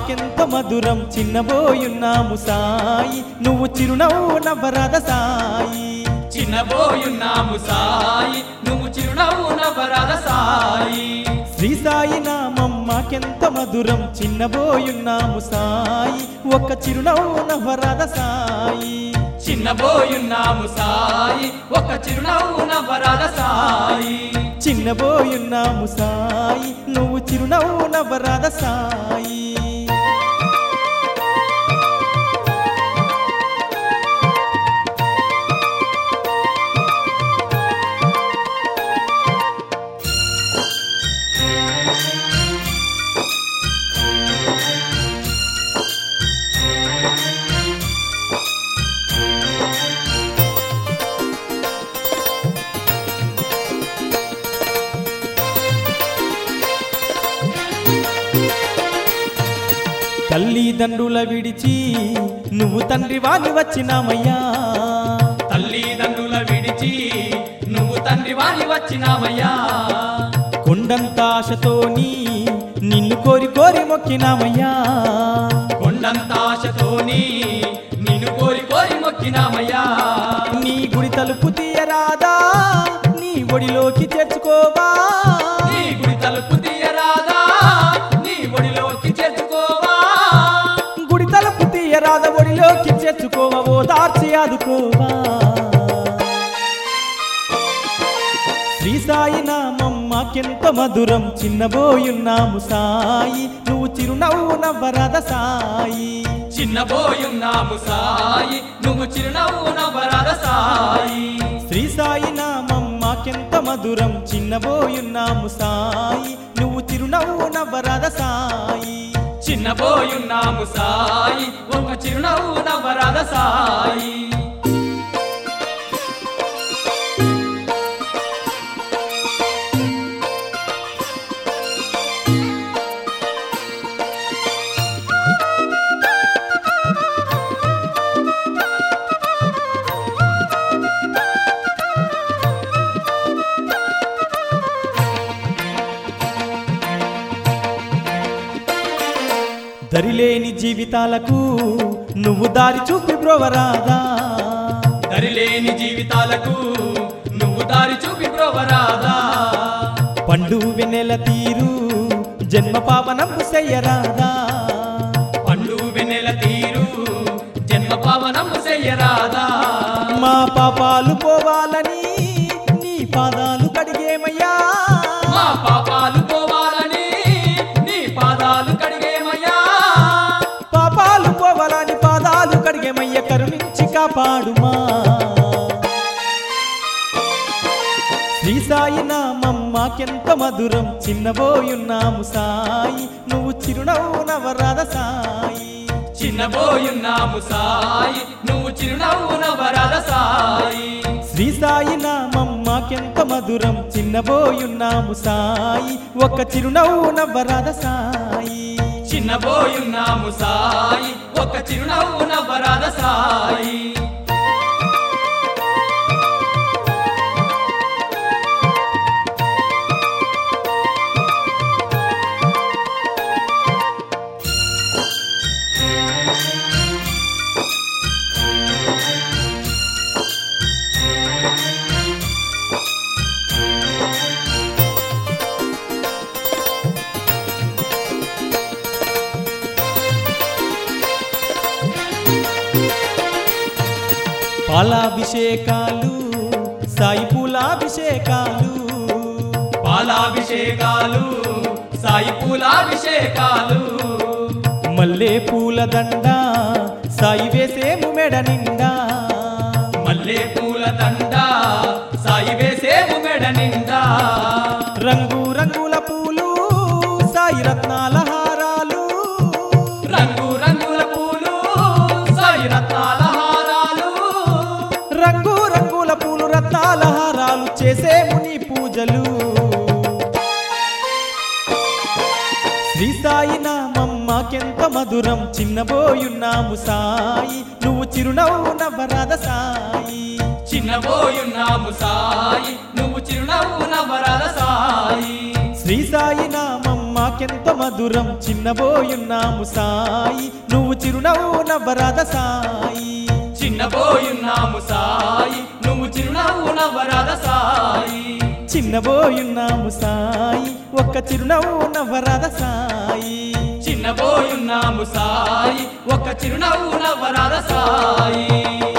మాకెంత మధురం చిన్నబోయున్నాము సాయి నువ్వు చిరునవ్వు నవ్వరాద సాయి చిన్నబోయున్నాము సాయి నువ్వు చిరునవ్వు నవ్వరాల సాయి శ్రీ సాయి నామం మాకెంత మధురం చిన్నబోయున్నాము సాయి ఒక్క చిరునవ్వు నవ్వరాద సాయి చిన్నబోయున్నాము సాయి ఒక చిరునవ్వు నవ్వరాల సాయి చిన్నబోయున్నాము సాయి నువ్వు చిరునవ్వు నవ్వరాద సాయి తల్లిదండ్రుల విడిచి నువ్వు తండ్రి వాని వచ్చినామయ్యా తల్లిదండ్రుల విడిచి నువ్వు తండ్రి వాణి వచ్చినావయ్యా కొండంత ఆశతోని నిన్ను కోరి కోరి మొక్కినామయ్యా కొండంత ఆశతోని నిన్ను కోరి కోరి మొక్కినామయ్యా నీ గుడి తలుపు తీయరాదా నీ ఒడిలోకి చేర్చుకోవా నీ గుడి తలుపు తీయరాదా నీ ఒడిలోకి చేర్చుకోవా గుడి తలుపు తీయరాదా ఒడిలోకి చేర్చుకోవా ఓ దార్చి ఆదుకోవా శ్రీ సాయి నామం మాకెంత మధురం చిన్నబోయున్నాము సాయి నువ్వు చిరునవ్వు నవ్వరాద సాయి చిన్నబోయున్నాము సాయి నువ్వు చిరునవ్వు నవ్వరాల సాయి శ్రీ సాయి నామం మాకెంత మధురం చిన్నబోయున్నాము సాయి నువ్వు చిరునవ్వు నవ్వరాద సాయి చిన్నబోయున్నాము సాయి ఒక చిరునవ్వు నవ్వరాల సాయి దరిలేని జీవితాలకు నువ్వు దారి చూపి బ్రోవరాదా దరిలేని జీవితాలకు నువ్వు దారి చూపి బ్రోవరాదా పండు వెన్నెల తీరు జన్మ పావనము చెయ్యరాదా పండు వెన్నెల తీరు జన్మ పావనము చెయ్యరాదా మా పాపాలు పోవాలని నీ పాదాలు కడిగేమయ్యా మా పాపాలు పోవాలని నీ పాదాలు కడిగేమయ్యా పాపాలు పోవాలని పాదాలు కడిగేమయ్య కరుణించి కాపాడుమా శ్రీ సాయి నామం మాకెంత మధురం చిన్నబోయున్నాము సాయి నువ్వు చిరునవ్వు నవరాద సాయి చిన్నబోయున్నాము సాయి నువ్వు చిరునవ్వు నవ్వరాల సాయి శ్రీ సాయి నామం మాకెంత మధురం చిన్నబోయున్నాము సాయి ఒక్క చిరునవ్వు నవ్వరాద సాయి చిన్నబోయున్నాము సాయి ఒక చిరునవ్వు నవ్వరాల సాయి పాలాభిషేకాలు సాయి పూలాభిషేకాలు పాలాభిషేకాలు సాయి పూలాభిషేకాలు మల్లె పూల దండ సాయి వేసేము మెడ నిండా మల్లె పూల దండ సాయి వేసేము మెడ నిండా రంగు రంగుల పూలు సాయి రత్నాల హారాలు రంగు రంగుల పూలు సాయి రత్నాల హారాలు రంగు రంగుల పూలు రత్నాల హారాలు చేసేము నీ పూజలు శ్రీ సాయి నామం మాకెంత మధురం చిన్నబోయున్నాము సాయి నువ్వు చిరునవ్వు నవ్వరాద సాయి చిన్నబోయున్నాము సాయి నువ్వు చిరునవ్వు నవ్వరాల సాయి శ్రీ సాయి నామం మాకెంత మాకెంత మధురం చిన్నబోయున్నాము సాయి నువ్వు చిరునవ్వు నవ్వరాద సాయి చిన్నబోయున్నాము సాయి నువ్వు చిరునవ్వు నవ్వరాద సాయి చిన్నబోయున్నాము సాయి ఒక్క చిరునవ్వు నవ్వరాద సాయి చిన్నబోయున్నాము సాయి ఒక్క చిరునవ్వు నవ్వరాద సాయి